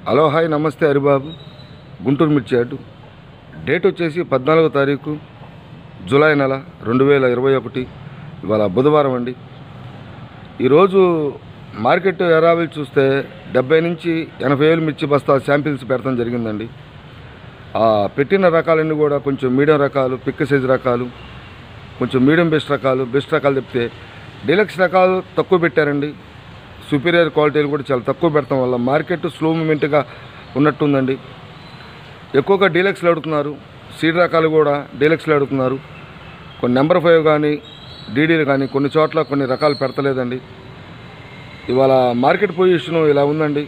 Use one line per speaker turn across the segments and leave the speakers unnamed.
hello hi నమస్తే హరిబాబు గుంటూరు మిర్చి yard date వచ్చేసి పద్నాలుగో తారీఖు జూలై నెల రెండు వేల ఇరవై ఒకటి ఇవాళ బుధవారం అండి ఈరోజు మార్కెట్ ఎరావిల్ చూస్తే డెబ్బై నుంచి ఎనభై వేలు మిర్చి బస్తా శాంపిల్స్ పెడతాం జరిగిందండి ఆ పెట్టిన రకాలన్నీ కూడా కొంచెం మీడియం రకాలు పిక్క సైజు రకాలు కొంచెం మీడియం బెస్ట్ రకాలు బెస్ట్ రకాలు చెప్తే డీలక్స్ రకాలు తక్కువ పెట్టారండి సుపీరియర్ క్వాలిటీలు కూడా చాలా తక్కువ పెడతాం వల్ల మార్కెట్ స్లో మూమెంట్గా ఉన్నట్టుందండి ఎక్కువగా డీలక్స్లు అడుగుతున్నారు సీడ్ రకాలు కూడా డీలక్స్లు అడుగుతున్నారు కొన్ని నెంబర్ ఫైవ్ కానీ డీడీలు కానీ కొన్ని చోట్ల కొన్ని రకాలు పెడతలేదండి ఇవాళ మార్కెట్ పొజిషన్ ఇలా ఉందండి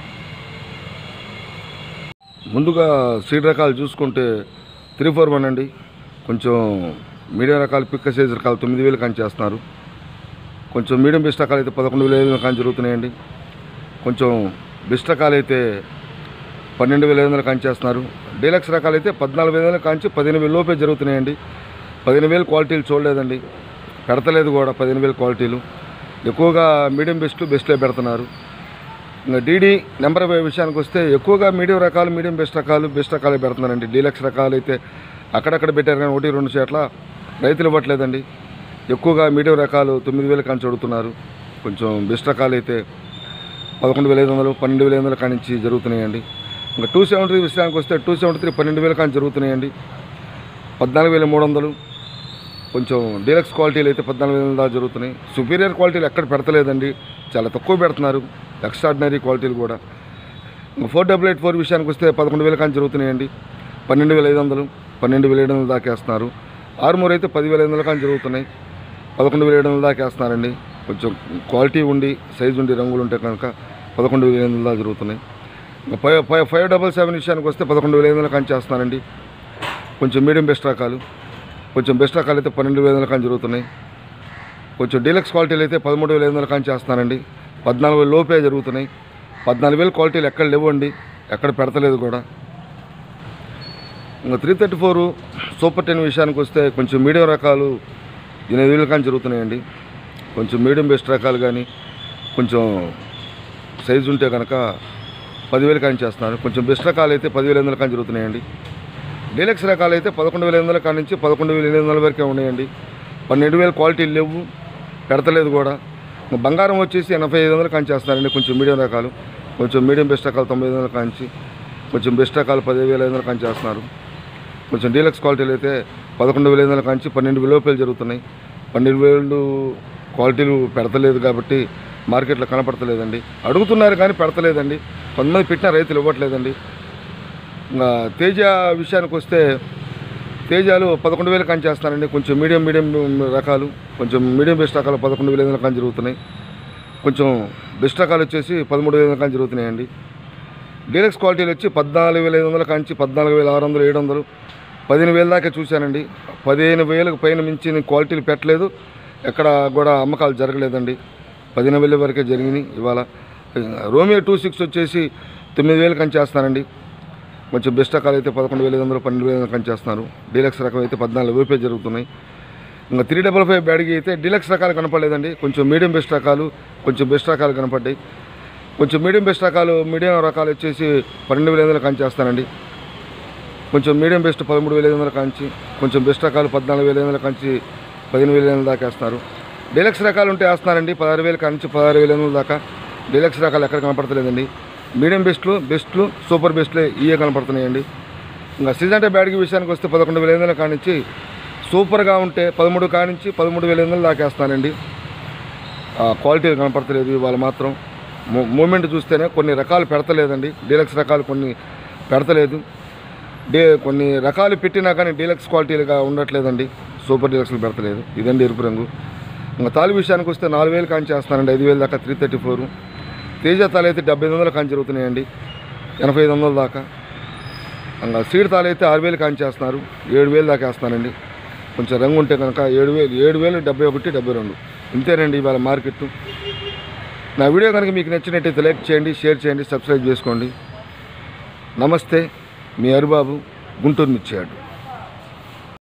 ముందుగా సీడ్ రకాలు చూసుకుంటే త్రీ ఫోర్ వన్ అండి కొంచెం మీడియం రకాలు పిక్క సైజ్ రకాలు తొమ్మిది వేలు కానీ చేస్తున్నారు కొంచెం మీడియం బెస్ట్ రకాలు అయితే పదకొండు వేల కానీ జరుగుతున్నాయండి కొంచెం బెస్ట్ రకాలు అయితే పన్నెండు వేల ఐదు వందలు కాంచి చేస్తున్నారు డీలక్స్ రకాలు అయితే పద్నాలుగు వేల కాంచి పదిహేను వేల లోపే జరుగుతున్నాయండి పదిహేను వేలు క్వాలిటీలు చూడలేదండి పెడతలేదు కూడా పదిహేను వేల క్వాలిటీలు ఎక్కువగా మీడియం బెస్ట్ బెస్ట్లే పెడుతున్నారు ఇంకా డీడీ నెంబర్ విషయానికి వస్తే ఎక్కువగా మీడియం రకాలు మీడియం బెస్ట్ రకాలు బెస్ట్ రకాలు పెడుతున్నారండి డీలక్స్ రకాలు అయితే అక్కడక్కడ పెట్టారు కానీ ఒకటి రెండు చోట్ల రైతులు ఇవ్వట్లేదండి ఎక్కువగా మీడియం రకాలు తొమ్మిది వేలు కాంచి అడుగుతున్నారు కొంచెం బెస్ట్ రకాలు అయితే పదకొండు వేల ఐదు వందలు పన్నెండు వేల ఐదు వందల కానించి జరుగుతున్నాయండి ఇంకా టూ సెవెంటీ త్రీ విషయానికి వస్తే టూ సెవెంటీ త్రీ పన్నెండు వేల కాంచి జరుగుతున్నాయండి పద్నాలుగు వేల మూడు వందలు కొంచెం డీలక్స్ క్వాలిటీలు అయితే పద్నాలుగు వేల దాకా జరుగుతున్నాయి సుపీరియర్ క్వాలిటీలు ఎక్కడ పెడతలేదండి చాలా తక్కువ పెడుతున్నారు ఎక్స్ట్రాడినరీ క్వాలిటీలు కూడా ఇంకా ఫోర్ డబుల్ ఎయిట్ ఫోర్ విషయానికి వస్తే పదకొండు వేల కాంచి జరుగుతున్నాయండి పన్నెండు వేల ఐదు వందలు పన్నెండు వేల ఏడు వందలు దాకా వేస్తున్నారు ఆరుమూరు అయితే పదివేల ఐదు వందల కాంచి జరుగుతున్నాయి పదకొండు వేల ఏడు వందల దాకా వేస్తున్నారండి కొంచెం క్వాలిటీ ఉండి సైజు ఉండి రంగులు ఉంటే కనుక పదకొండు వేల ఐదు వందల దాకా జరుగుతున్నాయి ఇంకా five five five double seven విషయానికి వస్తే పదకొండు వేల ఐదు వందల కాంచి చేస్తున్నారండి కొంచెం మీడియం బెస్ట్ రకాలు కొంచెం బెస్ట్ రకాలు అయితే పన్నెండు వేల ఐదు వందల కాంచి జరుగుతున్నాయి కొంచెం డీలక్స్ క్వాలిటీలు అయితే పదమూడు వేల ఐదు వందల కాంచి చేస్తున్నారండి పద్నాలుగు వేల లోపే జరుగుతున్నాయి పద్నాలుగు వేల క్వాలిటీలు ఎక్కడ లేవండి ఎక్కడ పెడతలేదు కూడా ఇంకా three thirty four super ten విషయానికి వస్తే కొంచెం మీడియం రకాలు ఎనిమిది వేలు కానీ జరుగుతున్నాయండి కొంచెం మీడియం బెస్ట్ రకాలు కానీ కొంచెం సైజు ఉంటే కనుక పదివేలు కానీ చేస్తున్నారు కొంచెం బెస్ట్ రకాలు అయితే పదివేల ఐదు వందలు కానీ జరుగుతున్నాయండి డీలక్స్ రకాలు అయితే పదకొండు వేల ఐదు వందల కాడి నుంచి పదకొండు వేల ఎనిమిది వందల వరకే ఉన్నాయండి పన్నెండు వేల క్వాలిటీలు లేవు పెడతలేదు కూడా ఇంకా బంగారం వచ్చేసి ఎనభై ఐదు వందలు కాంచి చేస్తున్నారండి కొంచెం మీడియం రకాలు కొంచెం మీడియం బెస్ట్ రకాలు తొంభై ఐదు వందల కాంచి కొంచెం బెస్ట్ రకాలు పదివేల ఐదు వందల కాంచి చేస్తున్నారు కొంచెం డీలక్స్ క్వాలిటీలు అయితే పదకొండు వేల ఐదు వందల కాంచి పన్నెండు వేల రూపాయలు జరుగుతున్నాయి పన్నెండు వేలు క్వాలిటీలు పెడతలేదు కాబట్టి మార్కెట్లో కనపడతలేదండి అడుగుతున్నారు కానీ పెడతలేదండి కొంతమంది పెట్టిన రైతులు ఇవ్వట్లేదండి ఇంకా తేజ విషయానికి వస్తే తేజాలు పదకొండు వేలు కాంచి చేస్తానండి కొంచెం మీడియం మీడియం రకాలు కొంచెం మీడియం బెస్ట్ రకాలు పదకొండు వేల ఐదు వందల కాంచి జరుగుతున్నాయి కొంచెం బెస్ట్ రకాలు వచ్చేసి పదమూడు వేల కాంచి జరుగుతున్నాయండి డీలక్స్ క్వాలిటీలు వచ్చి పద్నాలుగు వేల ఐదు వందల కాంచి పద్నాలుగు వేల ఆరు వందలు ఏడు వందలు పదిహేను వేల దాకా చూశానండి పదిహేను వేలకు పైన మించి క్వాలిటీలు పెట్టలేదు ఎక్కడ కూడా అమ్మకాలు జరగలేదండి పదిహేను వేల వరకే జరిగినాయి ఇవాళ రోమియో టూ సిక్స్ వచ్చేసి తొమ్మిది వేలు కంచి చేస్తానండి కొంచెం బెస్ట్ రకాలు అయితే పదకొండు వేల ఐదు వందలు పన్నెండు వేల కంచి చేస్తున్నారు డీలక్స్ రకం అయితే పద్నాలుగు వేపే జరుగుతున్నాయి ఇంకా త్రీ డబల్ ఫైవ్ బ్యాడ్కి అయితే డీలక్స్ రకాలు కనపడలేదండి కొంచెం మీడియం బెస్ట్ రకాలు కొంచెం బెస్ట్ రకాలు కనపడ్డాయి కొంచెం మీడియం బెస్ట్ రకాలు మీడియం రకాలు వచ్చేసి పన్నెండు వేల ఐదు వందలు కాంచి చేస్తానండి కొంచెం మీడియం బెస్ట్ పదమూడు వేల ఐదు వందల కాంచి కొంచెం బెస్ట్ రకాలు పద్నాలుగు వేల ఐదు వందల కాంచి పదిహేను వేల ఐదు వందల దాకా వేస్తున్నారు డీలక్స్ రకాలు ఉంటే వేస్తున్నారండి పదహారు వేల కాంచి పదహారు వేల ఐదు వందల దాకా డీలక్స్ రకాలు ఎక్కడ కనపడతలేదండి మీడియం బెస్ట్లు బెస్ట్లు సూపర్ బెస్ట్లే ఇవే కనపడుతున్నాయండి ఇంకా సీజన్ బ్యాడ్కి విషయానికి వస్తే పదకొండు వేల ఐదు వందల కానించి సూపర్గా ఉంటే పదమూడు కానించి పదమూడు వేల ఐదు వందలు దాకా వేస్తానండి క్వాలిటీలు కనపడతలేదు ఇవాళ మాత్రం మూ- మూమెంట్ చూస్తేనే కొన్ని రకాలు పెడతలేదండి డీలక్స్ రకాలు కొన్ని పెడతలేదు డే కొన్ని రకాలు పెట్టినా కానీ డీలక్స్ క్వాలిటీలుగా ఉండట్లేదండి సూపర్ డీలక్స్లు పెడతలేదు ఇదండి ఎరుపు రంగు ఇంకా తాలి విషయానికి వస్తే నాలుగు వేలు కాంచి చేస్తానండి ఐదు వేలు దాకా త్రీ థర్టీ ఫోర్ తేజ తాలు అయితే డెబ్బై ఐదు వందలు కాంచి జరుగుతున్నాయండి ఎనభై ఐదు వందల దాకా ఇంకా సీడ్ తాలు అయితే ఆరు వేలు కాంచి చేస్తున్నారు ఏడు వేలు దాకా వేస్తానండి కొంచెం రంగు ఉంటే కనుక ఏడు వేలు ఏడు వేలు డెబ్బై ఒకటి డెబ్బై రెండు ఇంతేనండి ఇవాళ మార్కెట్ నా వీడియో కనుక మీకు నచ్చినట్టయితే లైక్ చేయండి షేర్ చేయండి సబ్స్క్రైబ్ చేసుకోండి నమస్తే మీ హరిబాబు గుంటూరు మిర్చియాడు